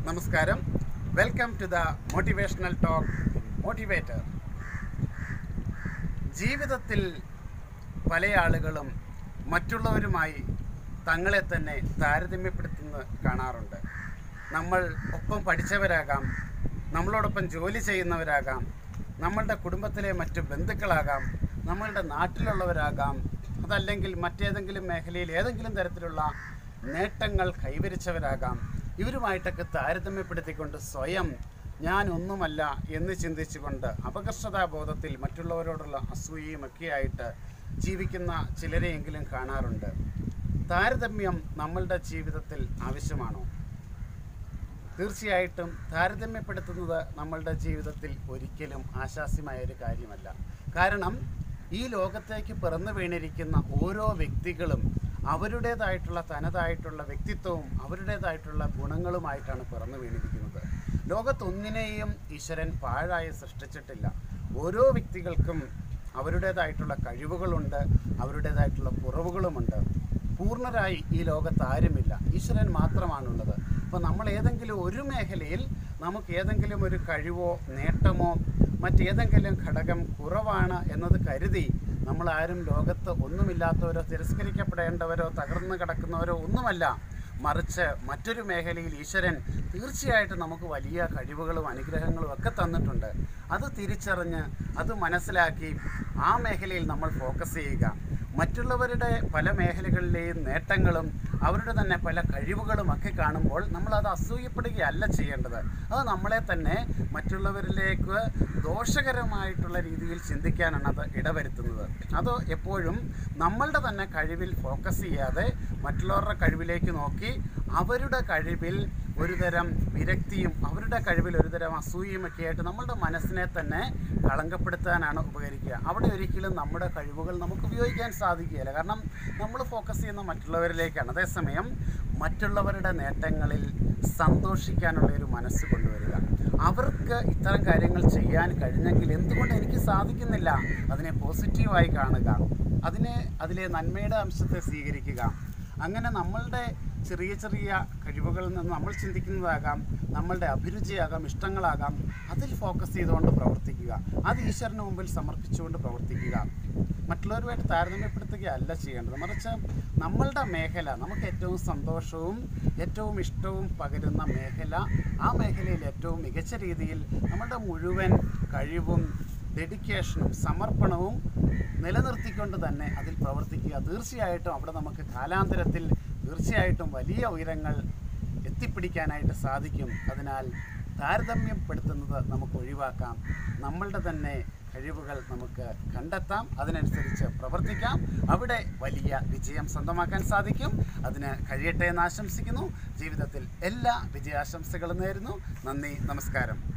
നമസ്കാരം welcome to the motivational talk motivator ജീവിതത്തിൽ പല ആളുകളും മറ്റുള്ളവരുമായി തങ്ങളെ തന്നെ താരതമ്യപ്പെടുത്തുന്നത് കാണാറുണ്ട് നമ്മൾ ഒപ്പം പഠിച്ചവരാകാം നമ്മളോടൊപ്പം ജോലി ചെയ്യുന്നവരാകാം നമ്മളുടെ കുടുംബത്തിലെ മറ്റു ബന്ധുക്കളാകാം നമ്മളുടെ നാട്ടിലുള്ളവരാകാം അതല്ലെങ്കിൽ മറ്റേതെങ്കിലും മേഖലയിൽ ഏതെങ്കിലും തരത്തിലുള്ള നേട്ടങ്ങൾ കൈവരിച്ചവരാകാം ഇവരുമായിട്ടൊക്കെ താരതമ്യപ്പെടുത്തിക്കൊണ്ട് സ്വയം ഞാൻ ഒന്നുമല്ല എന്ന് ചിന്തിച്ചുകൊണ്ട് അപകർഷതാബോധത്തിൽ മറ്റുള്ളവരോടുള്ള അസൂയയും ഒക്കെയായിട്ട് ജീവിക്കുന്ന ചിലരെയെങ്കിലും കാണാറുണ്ട് താരതമ്യം നമ്മളുടെ ജീവിതത്തിൽ ആവശ്യമാണോ തീർച്ചയായിട്ടും താരതമ്യപ്പെടുത്തുന്നത് നമ്മളുടെ ജീവിതത്തിൽ ഒരിക്കലും ആശാസ്യമായ ഒരു കാര്യമല്ല കാരണം ഈ ലോകത്തേക്ക് പിറന്നു വീണിരിക്കുന്ന ഓരോ വ്യക്തികളും അവരുടേതായിട്ടുള്ള തനതായിട്ടുള്ള വ്യക്തിത്വവും അവരുടേതായിട്ടുള്ള ഗുണങ്ങളുമായിട്ടാണ് പിറന്നു വീണിരിക്കുന്നത് ലോകത്തൊന്നിനെയും ഈശ്വരൻ പാഴായി സൃഷ്ടിച്ചിട്ടില്ല ഓരോ വ്യക്തികൾക്കും അവരുടേതായിട്ടുള്ള കഴിവുകളുണ്ട് അവരുടേതായിട്ടുള്ള കുറവുകളുമുണ്ട് പൂർണ്ണരായി ഈ ലോകത്ത് ആരുമില്ല ഈശ്വരൻ മാത്രമാണുള്ളത് അപ്പോൾ നമ്മൾ ഏതെങ്കിലും ഒരു മേഖലയിൽ നമുക്ക് ഏതെങ്കിലും ഒരു കഴിവോ നേട്ടമോ മറ്റേതെങ്കിലും ഘടകം കുറവാണ് എന്നത് കരുതി നമ്മൾ ആരും ലോകത്ത് ഒന്നുമില്ലാത്തവരോ തിരസ്കരിക്കപ്പെടേണ്ടവരോ തകർന്നു കിടക്കുന്നവരോ ഒന്നുമല്ല മറിച്ച് മറ്റൊരു മേഖലയിൽ ഈശ്വരൻ തീർച്ചയായിട്ടും നമുക്ക് വലിയ കഴിവുകളും അനുഗ്രഹങ്ങളും ഒക്കെ തന്നിട്ടുണ്ട് അത് തിരിച്ചറിഞ്ഞ് അത് മനസ്സിലാക്കി ആ മേഖലയിൽ നമ്മൾ ഫോക്കസ് ചെയ്യുക മറ്റുള്ളവരുടെ പല മേഖലകളിലെയും നേട്ടങ്ങളും അവരുടെ തന്നെ പല കഴിവുകളും ഒക്കെ കാണുമ്പോൾ നമ്മൾ അത് അസൂയപ്പെടുകയല്ല ചെയ്യേണ്ടത് അത് നമ്മളെ തന്നെ മറ്റുള്ളവരിലേക്ക് ദോഷകരമായിട്ടുള്ള രീതിയിൽ ചിന്തിക്കാനാണ് അത് ഇടവരുത്തുന്നത് അത് എപ്പോഴും നമ്മളുടെ തന്നെ കഴിവിൽ ഫോക്കസ് ചെയ്യാതെ മറ്റുള്ളവരുടെ കഴിവിലേക്ക് നോക്കി അവരുടെ കഴിവിൽ ഒരുതരം വിരക്തിയും അവരുടെ കഴിവിൽ ഒരുതരം അസൂയയും ഒക്കെ ആയിട്ട് നമ്മളുടെ മനസ്സിനെ തന്നെ കളങ്കപ്പെടുത്താനാണ് ഉപകരിക്കുക അവിടെ ഒരിക്കലും നമ്മുടെ കഴിവുകൾ നമുക്ക് ഉപയോഗിക്കാൻ സാധിക്കുകയില്ല കാരണം നമ്മൾ ഫോക്കസ് ചെയ്യുന്ന മറ്റുള്ളവരിലേക്കാണ് അതേസമയം മറ്റുള്ളവരുടെ നേട്ടങ്ങളിൽ സന്തോഷിക്കാനുള്ള ഒരു മനസ്സ് കൊണ്ടുവരിക അവർക്ക് ഇത്തരം കാര്യങ്ങൾ ചെയ്യാൻ കഴിഞ്ഞെങ്കിൽ എന്തുകൊണ്ട് എനിക്ക് സാധിക്കുന്നില്ല അതിനെ പോസിറ്റീവായി കാണുക അതിനെ അതിലെ നന്മയുടെ അംശത്തെ സ്വീകരിക്കുക അങ്ങനെ നമ്മളുടെ ചെറിയ ചെറിയ കഴിവുകളിൽ നിന്ന് നമ്മൾ ചിന്തിക്കുന്നതാകാം നമ്മളുടെ അഭിരുചിയാകാം ഇഷ്ടങ്ങളാകാം അതിൽ ഫോക്കസ് ചെയ്തുകൊണ്ട് പ്രവർത്തിക്കുക അത് ഈശ്വരന് മുമ്പിൽ സമർപ്പിച്ചുകൊണ്ട് പ്രവർത്തിക്കുക മറ്റുള്ളവരുമായിട്ട് താരതമ്യപ്പെടുത്തുകയല്ല ചെയ്യേണ്ടത് മറിച്ച് നമ്മളുടെ മേഖല നമുക്ക് ഏറ്റവും സന്തോഷവും ഏറ്റവും ഇഷ്ടവും പകരുന്ന മേഖല ആ മേഖലയിൽ ഏറ്റവും മികച്ച രീതിയിൽ നമ്മളുടെ മുഴുവൻ കഴിവും ഡെഡിക്കേഷനും സമർപ്പണവും നിലനിർത്തിക്കൊണ്ട് തന്നെ അതിൽ പ്രവർത്തിക്കുക തീർച്ചയായിട്ടും അവിടെ നമുക്ക് കാലാന്തരത്തിൽ തീർച്ചയായിട്ടും വലിയ ഉയരങ്ങൾ എത്തിപ്പിടിക്കാനായിട്ട് സാധിക്കും അതിനാൽ താരതമ്യപ്പെടുത്തുന്നത് നമുക്ക് ഒഴിവാക്കാം നമ്മളുടെ തന്നെ കഴിവുകൾ നമുക്ക് കണ്ടെത്താം അതിനനുസരിച്ച് പ്രവർത്തിക്കാം അവിടെ വലിയ വിജയം സ്വന്തമാക്കാൻ സാധിക്കും അതിന് കഴിയട്ടെ എന്ന് ആശംസിക്കുന്നു ജീവിതത്തിൽ എല്ലാ വിജയാശംസകളും നേരുന്നു നന്ദി നമസ്കാരം